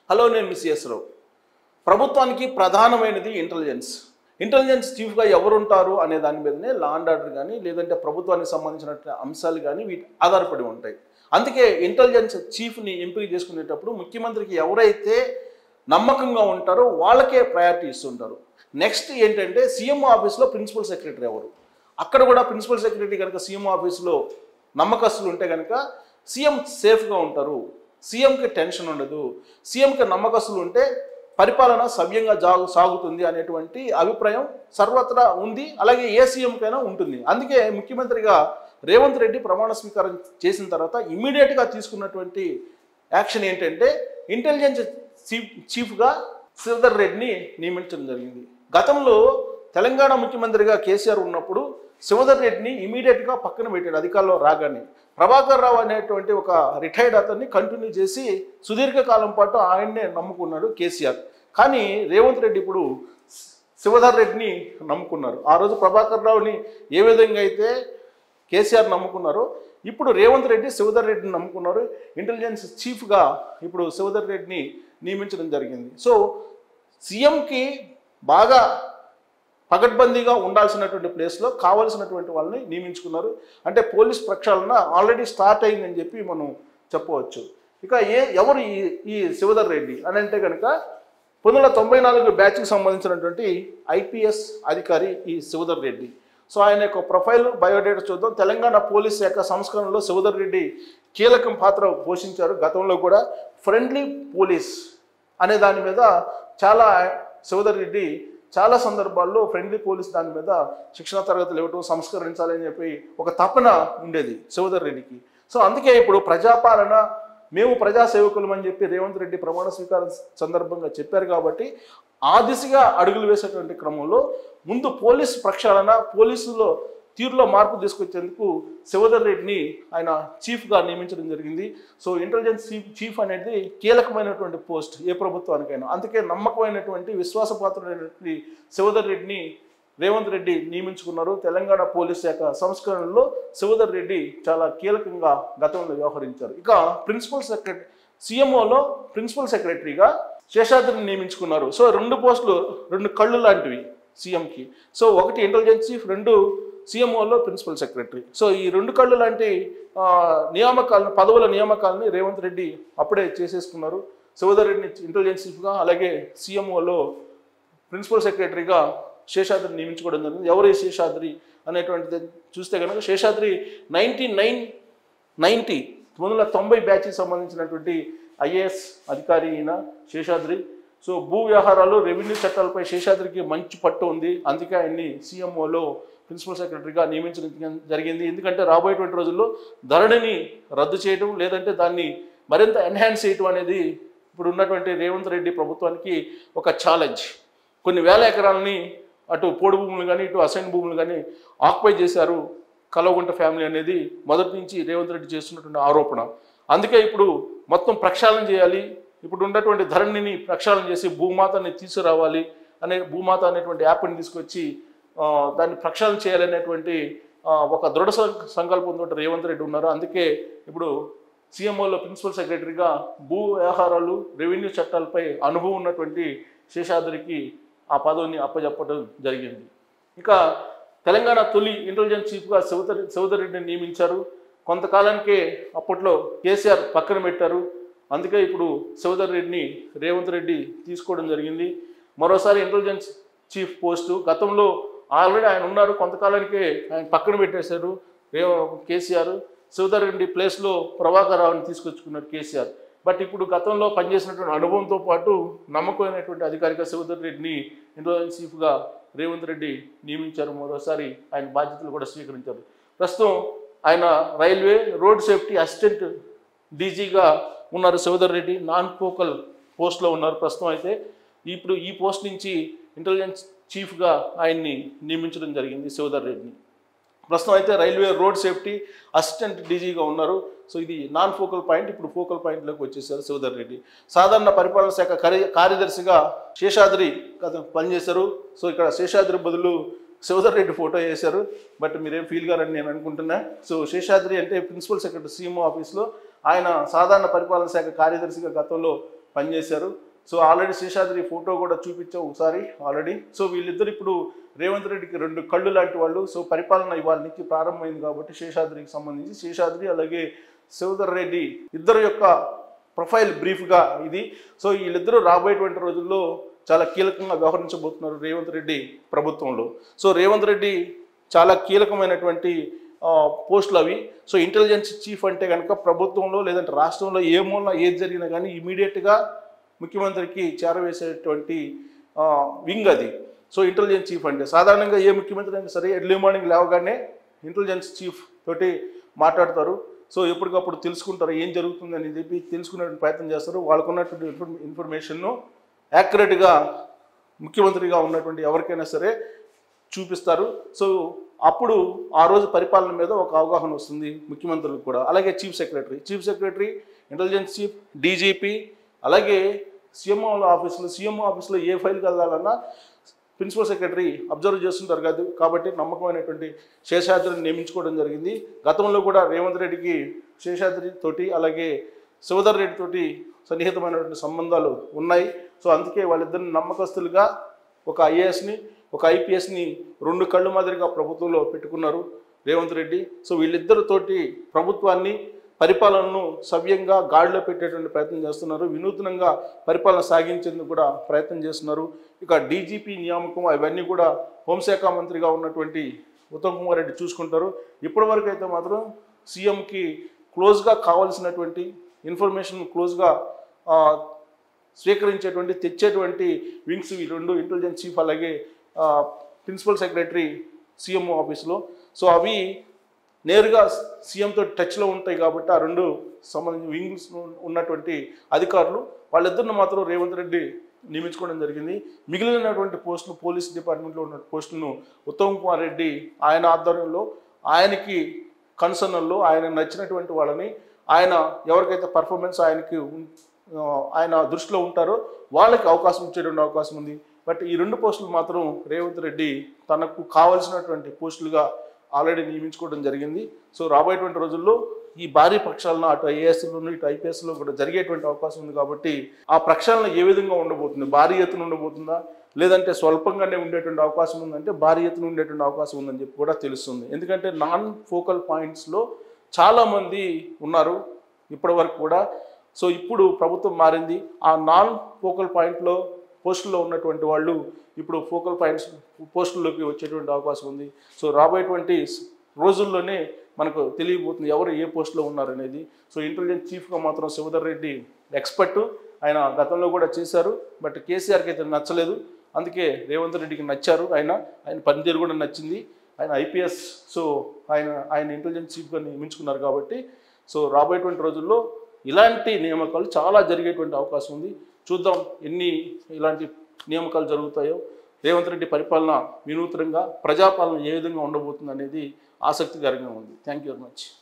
hello నేను miss రావు ప్రభుత్వానికి ప్రధానమైనది ఇంటెలిజెన్స్ ఇంటెలిజెన్స్ చీఫ్గా ఎవరుంటారు అనే దాని మీదనే లా అండ్ ఆర్డర్ కానీ లేదంటే ప్రభుత్వానికి సంబంధించిన అంశాలు కానీ వీటి ఆధారపడి ఉంటాయి అందుకే ఇంటెలిజెన్స్ చీఫ్ని ఎంపిక చేసుకునేటప్పుడు ముఖ్యమంత్రికి ఎవరైతే నమ్మకంగా ఉంటారో వాళ్ళకే ప్రయారిటీ ఇస్తుంటారు నెక్స్ట్ ఏంటంటే సీఎం ఆఫీస్లో ప్రిన్సిపల్ సెక్రటరీ ఎవరు అక్కడ కూడా ప్రిన్సిపల్ సెక్రటరీ కనుక సీఎం ఆఫీస్లో నమ్మకస్తులు ఉంటే కనుక సీఎం సేఫ్గా ఉంటారు సీఎంకి టెన్షన్ ఉండదు సీఎంకి నమ్మకస్తులు ఉంటే పరిపాలన సవ్యంగా జాగు సాగుతుంది అనేటువంటి అభిప్రాయం సర్వత్రా ఉంది అలాగే ఏ సీఎంకైనా ఉంటుంది అందుకే ముఖ్యమంత్రిగా రేవంత్ రెడ్డి ప్రమాణ స్వీకారం చేసిన తర్వాత ఇమ్మీడియట్గా తీసుకున్నటువంటి యాక్షన్ ఏంటంటే ఇంటెలిజెన్స్ చీఫ్ చీఫ్గా శ్రీధర్ రెడ్డిని నియమించడం జరిగింది గతంలో తెలంగాణ ముఖ్యమంత్రిగా కేసీఆర్ ఉన్నప్పుడు శివధర్ రెడ్డిని ఇమీడియట్గా పక్కన పెట్టాడు అధికారంలో రాగానే ప్రభాకర్ రావు అనేటువంటి ఒక రిటైర్డ్ అతన్ని కంటిన్యూ చేసి సుదీర్ఘకాలం పాటు ఆయన్నే నమ్ముకున్నాడు కేసీఆర్ కానీ రేవంత్ రెడ్డి ఇప్పుడు శివధర్ రెడ్డిని నమ్ముకున్నారు ఆ రోజు ప్రభాకర్ రావుని ఏ విధంగా అయితే కేసీఆర్ నమ్ముకున్నారో ఇప్పుడు రేవంత్ రెడ్డి శివధర్ రెడ్డిని నమ్ముకున్నారు ఇంటెలిజెన్స్ చీఫ్గా ఇప్పుడు శివధర్ రెడ్డిని నియమించడం జరిగింది సో సీఎంకి బాగా పకడ్బందీగా ఉండాల్సినటువంటి ప్లేస్లో కావలసినటువంటి వాళ్ళని నియమించుకున్నారు అంటే పోలీస్ ప్రక్షాళన ఆల్రెడీ స్టార్ట్ అయిందని చెప్పి మనం చెప్పవచ్చు ఇక ఏ ఎవరు ఈ ఈ శివధర్ రెడ్డి అని అంటే కనుక పంతొమ్మిది వందల తొంభై నాలుగు బ్యాచ్కి సంబంధించినటువంటి ఐపీఎస్ అధికారి ఈ శివధర్ రెడ్డి సో ఆయన యొక్క ప్రొఫైల్ బయోడేటా చూద్దాం తెలంగాణ పోలీస్ శాఖ సంస్కరణలో శివధర్ రెడ్డి కీలకం పాత్ర పోషించారు గతంలో కూడా ఫ్రెండ్లీ పోలీస్ అనే దాని మీద చాలా శివధర్ రెడ్డి చాలా సందర్భాల్లో ఫ్రెండ్లీ పోలీస్ దాని మీద శిక్షణ తరగతులు ఇవ్వటం సంస్కరించాలని చెప్పి ఒక తపన ఉండేది శివధర్ రెడ్డికి సో అందుకే ఇప్పుడు ప్రజాపాలన మేము ప్రజాసేవకులం అని చెప్పి రేవంత్ రెడ్డి ప్రమాణ స్వీకారం సందర్భంగా చెప్పారు కాబట్టి ఆ దిశగా అడుగులు వేసేటువంటి క్రమంలో ముందు పోలీస్ ప్రక్షాళన పోలీసులో తీరులో మార్పు తీసుకొచ్చేందుకు శివధర్ రెడ్డిని ఆయన చీఫ్గా నియమించడం జరిగింది సో ఇంటెలిజెన్స్ చీఫ్ చీఫ్ అనేది కీలకమైనటువంటి పోస్ట్ ఏ ప్రభుత్వానికైనా అందుకే నమ్మకమైనటువంటి విశ్వాసపాత్రమైనటువంటి శివధర్ రెడ్డిని రేవంత్ రెడ్డి నియమించుకున్నారు తెలంగాణ పోలీస్ శాఖ సంస్కరణలో శివధర్ రెడ్డి చాలా కీలకంగా గతంలో వ్యవహరించారు ఇక ప్రిన్సిపల్ సెక్రటరీ సీఎంఓలో ప్రిన్సిపల్ సెక్రటరీగా శేషాద్రిని నియమించుకున్నారు సో రెండు పోస్టులు రెండు కళ్ళు లాంటివి సీఎంకి సో ఒకటి ఇంటెలిజెన్స్ చీఫ్ రెండు సీఎంఓలో ప్రిన్సిపల్ సెక్రటరీ సో ఈ రెండు కళ్ళు లాంటి ఆ, నియామకాలను పదవుల నియామకాలని రేవంత్ రెడ్డి అప్పుడే చేసేసుకున్నారు శివధర్ రెడ్డిని ఇంటెలిజెన్స్ చీఫ్గా అలాగే సీఎంఓలో ప్రిన్సిపల్ సెక్రటరీగా శేషాద్రి నియమించుకోవడం జరిగింది ఎవరు ఈ శేషాద్రి అనేటువంటిది చూస్తే కనుక శేషాద్రి నైన్టీ నైన్ నైంటీ తొమ్మిది వందల తొంభై బ్యాచ్కి సంబంధించినటువంటి ఐఏఎస్ అధికారి అయిన శేషాద్రి సో భూ వ్యవహారాలు రెవెన్యూ చట్టాలపై శేషాద్రికి మంచి పట్టు ఉంది అందుకే ఆయన్ని సీఎంఓలో ప్రిన్సిపల్ సెక్రటరీగా నియమించడం జరిగింది ఎందుకంటే రాబోయేటువంటి రోజుల్లో ధరణిని రద్దు చేయడం లేదంటే దాన్ని మరింత ఎన్హాన్స్ చేయడం అనేది ఇప్పుడు ఉన్నటువంటి రేవంత్ రెడ్డి ప్రభుత్వానికి ఒక ఛాలెంజ్ కొన్ని వేల ఎకరాలని అటు పోడు భూములు కానీ ఇటు అసైన్ భూములు కానీ ఆక్యుపై చేశారు కలవగుంట ఫ్యామిలీ అనేది మొదటి నుంచి రేవంత్ రెడ్డి చేస్తున్నటువంటి ఆరోపణ అందుకే ఇప్పుడు మొత్తం ప్రక్షాళన చేయాలి ఇప్పుడు ఉన్నటువంటి ధరణిని ప్రక్షాళన చేసి భూమాతని తీసుకురావాలి అనే భూమాత అనేటువంటి యాప్ని తీసుకొచ్చి ఆ, దాన్ని ప్రక్షాళన చేయాలనేటువంటి ఆ, ఒక దృఢ సం- సంకల్పంతో రేవంత్ రెడ్డి ఉన్నారు అందుకే ఇప్పుడు సీఎంఓలో ప్రిన్సిపల్ సెక్రటరీగా భూ వ్యవహారాలు రెవెన్యూ చట్టాలపై అనుభవం ఉన్నటువంటి శేషాద్రికి ఆ పదవిని అప్పజెప్పడం జరిగింది ఇక తెలంగాణ తొలి ఇంటెలిజెన్స్ చీఫ్గా శివతరి శివధర్ రెడ్డిని నియమించారు కొంతకాలానికే అప్పట్లో కేసీఆర్ పక్కన పెట్టారు అందుకే ఇప్పుడు శివధర్ రెడ్డిని రేవంత్ రెడ్డి తీసుకోవడం జరిగింది మరోసారి ఇంటెలిజెన్స్ చీఫ్ పోస్టు గతంలో ఆల్రెడీ ఆయన ఉన్నారు కొంతకాలానికే ఆయన పక్కన పెట్టేశారు రేవ కేసీఆర్ శివధర్ రెడ్డి ప్లేస్లో ప్రభాకర్ రావుని తీసుకొచ్చుకున్నారు కేసీఆర్ బట్ ఇప్పుడు గతంలో పనిచేసినటువంటి అనుభవంతో పాటు నమ్మకమైనటువంటి అధికారిగా శివధర్ రెడ్డిని ఇంటెలిజెన్స్ చీఫ్గా రేవంత్ రెడ్డి నియమించారు మరోసారి ఆయన బాధ్యతలు కూడా స్వీకరించారు ప్రస్తుతం ఆయన రైల్వే రోడ్ సేఫ్టీ అసిస్టెంట్ డీజీగా ఉన్నారు శివధర్ రెడ్డి నాన్ ఫోకల్ పోస్ట్లో ఉన్నారు ప్రస్తుతం అయితే ఇప్పుడు ఈ పోస్ట్ నుంచి ఇంటెలిజెన్స్ చీఫ్గా ఆయన్ని నియమించడం జరిగింది శివధర్ రెడ్డిని ప్రస్తుతం అయితే రైల్వే రోడ్ సేఫ్టీ అసిస్టెంట్ డీజీగా ఉన్నారు సో ఇది నాన్ ఫోకల్ పాయింట్ ఇప్పుడు ఫోకల్ పాయింట్లోకి వచ్చేసారు శివధర్ రెడ్డి సాధారణ పరిపాలన శాఖ కార్య కార్యదర్శిగా శేషాద్రి గత పనిచేశారు సో ఇక్కడ శేషాద్రి బదులు శివధర్ రెడ్డి ఫోటో వేశారు బట్ మీరేం ఫీల్ గారని నేను అనుకుంటున్నా సో శేషాద్రి అంటే ప్రిన్సిపల్ సెక్రటరీ సీఎంఓ ఆఫీస్లో ఆయన సాధారణ పరిపాలన శాఖ కార్యదర్శిగా గతంలో పనిచేశారు సో ఆల్రెడీ శేషాద్రి ఫోటో కూడా చూపించావు ఒకసారి ఆల్రెడీ సో వీళ్ళిద్దరు ఇప్పుడు రేవంత్ రెడ్డికి రెండు కళ్ళు లాంటి వాళ్ళు సో పరిపాలన ఇవాళ నుంచి ప్రారంభమైంది కాబట్టి శేషాద్రికి సంబంధించి శేషాద్రి అలాగే శివధర్ రెడ్డి ఇద్దరు యొక్క ప్రొఫైల్ బ్రీఫ్గా ఇది సో వీళ్ళిద్దరూ రాబోయేటువంటి రోజుల్లో చాలా కీలకంగా వ్యవహరించబోతున్నారు రేవంత్ రెడ్డి ప్రభుత్వంలో సో రేవంత్ రెడ్డి చాలా కీలకమైనటువంటి ఆ, పోస్టులు అవి సో ఇంటెలిజెన్స్ చీఫ్ అంటే కనుక ప్రభుత్వంలో లేదంటే రాష్ట్రంలో ఏ మూలన ఏది జరిగినా కానీ ఇమీడియట్గా ముఖ్యమంత్రికి చేరవేసేటువంటి ఆ, వింగ్ అది సో ఇంటెలిజెన్స్ చీఫ్ అంటే సాధారణంగా ఏ ముఖ్యమంత్రి అయినా సరే ఎర్లీ మార్నింగ్ లేవగానే ఇంటెలిజెన్స్ చీఫ్ తోటి మాట్లాడతారు సో ఎప్పటికప్పుడు తెలుసుకుంటారు ఏం జరుగుతుందని చెప్పి తెలుసుకునే ప్రయత్నం చేస్తారు వాళ్ళకు ఉన్నటువంటి ఇన్ఫర్మే ఇన్ఫర్మేషన్ను యాక్యురేట్గా ముఖ్యమంత్రిగా ఉన్నటువంటి ఎవరికైనా సరే చూపిస్తారు సో అప్పుడు ఆ రోజు పరిపాలన మీద ఒక అవగాహన వస్తుంది ముఖ్యమంత్రులకు కూడా అలాగే chief secretary chief secretary intelligence chief DGP అలాగే సీఎంఓ ఆఫీసులో సీఎంఓ ఆఫీసులో ఏ ఫైల్ కదలాలన్నా ప్రిన్సిపల్ సెక్రటరీ అబ్జర్వ్ చేస్తుంటారు కాదు కాబట్టి నమ్మకమైనటువంటి శేషాద్రిని నియమించుకోవడం జరిగింది గతంలో కూడా రేవంత్ రెడ్డికి శేషాద్రి తోటి అలాగే శివధర్ రెడ్డి తోటి సన్నిహితమైనటువంటి సంబంధాలు ఉన్నాయి సో అందుకే వాళ్ళిద్దరిని నమ్మకస్తులుగా ఒక ఐఏఎస్ని ఒక ఐపీఎస్ని రెండు కళ్ళు మాదిరిగా ప్రభుత్వంలో పెట్టుకున్నారు రేవంత్ రెడ్డి సో వీళ్ళిద్దరితోటి ప్రభుత్వాన్ని పరిపాలనను సవ్యంగా గాడిలో పెట్టేటువంటి ప్రయత్నం చేస్తున్నారు వినూత్నంగా పరిపాలన సాగించేందుకు కూడా ప్రయత్నం చేస్తున్నారు ఇక డీజీపీ నియామకం అవన్నీ కూడా హోంశాఖ మంత్రిగా ఉన్నటువంటి ఉత్తమ్ కుమార్ రెడ్డి చూసుకుంటారు ఇప్పటివరకు అయితే మాత్రం సీఎంకి క్లోజ్గా కావాల్సినటువంటి ఇన్ఫర్మేషన్ క్లోజ్గా ఆ, స్వీకరించేటువంటి తెచ్చేటువంటి వింగ్స్ ఈ రెండు ఇంటెలిజెన్స్ చీఫ్ అలాగే ఆ, ప్రిన్సిపల్ సెక్రటరీ సీఎంఓ ఆఫీస్లో సో అవి నేరుగా సీఎంతో టచ్లో ఉంటాయి కాబట్టి ఆ రెండు సంబంధించిన వింగ్స్ ఉన్నటువంటి అధికారులు వాళ్ళిద్దరిని మాత్రం రేవంత్ రెడ్డి నియమించుకోవడం జరిగింది మిగిలినటువంటి పోస్టులు పోలీస్ డిపార్ట్మెంట్లో ఉన్న పోస్టులను ఉత్తమ్ కుమార్ రెడ్డి ఆయన ఆధ్వర్యంలో ఆయనకి కన్సర్న్లో ఆయన నచ్చినటువంటి వాళ్ళని ఆయన ఎవరికైతే పర్ఫార్మెన్స్ ఆయనకి ఉం- ఆ, ఆయన దృష్టిలో ఉంటారో వాళ్ళకి అవకాశం ఇచ్చేటువంటి అవకాశం ఉంది బట్ ఈ రెండు పోస్టులు మాత్రం రేవంత్ రెడ్డి తనకు కావలసినటువంటి పోస్టులుగా ఆల్రెడీ నియమించుకోవడం జరిగింది సో రాబోయేటువంటి రోజుల్లో ఈ భారీ ప్రక్షాళన అటు ఐఏఎస్లోను ఇటు ఐపీఎస్లో కూడా జరిగేటువంటి అవకాశం ఉంది కాబట్టి ఆ ప్రక్షాళన ఏ విధంగా ఉండబోతుంది భారీ ఎత్తున ఉండబోతుందా లేదంటే స్వల్పంగానే ఉండేటువంటి అవకాశం ఉందంటే భారీ ఎత్తున ఉండేటువంటి అవకాశం ఉందని చెప్పి కూడా తెలుస్తుంది ఎందుకంటే నాన్ ఫోకల్ పాయింట్స్లో చాలామంది ఉన్నారు ఇప్పటి వరకు కూడా సో ఇప్పుడు ప్రభుత్వం మారింది ఆ నాన్ ఫోకల్ పాయింట్లో పోస్టుల్లో ఉన్నటువంటి వాళ్ళు ఇప్పుడు ఫోకల్ పాయింట్స్ పోస్టుల్లోకి వచ్చేటువంటి అవకాశం ఉంది సో రాబోయేటువంటి స్- రోజుల్లోనే మనకు తెలియబోతుంది ఎవరు ఏ పోస్టులో ఉన్నారనేది సో ఇంటెలిజెన్స్ చీఫ్గా మాత్రం శివధర్ రెడ్డి ఎక్స్పర్ట్ ఆయన గతంలో కూడా చేశారు బట్ కేసీఆర్కి అయితే నచ్చలేదు అందుకే రేవంత్ రెడ్డికి నచ్చారు ఆయన ఆయన పనితీరు కూడా నచ్చింది ఆయన ఐపీఎస్ సో ఆయన ఆయన ఇంటెలిజెన్స్ చీఫ్గా నియమించుకున్నారు కాబట్టి సో రాబోయేటువంటి రోజుల్లో ఇలాంటి నియామకాలు చాలా జరిగేటువంటి అవకాశం ఉంది చూద్దాం ఎన్ని ఇలాంటి నియామకాలు జరుగుతాయో రేవంత్ రెడ్డి పరిపాలన వినూత్నంగా ప్రజాపాలన ఏ విధంగా ఉండబోతుంది అనేది ఆసక్తికరంగా ఉంది థ్యాంక్ యూ వెరీ మచ్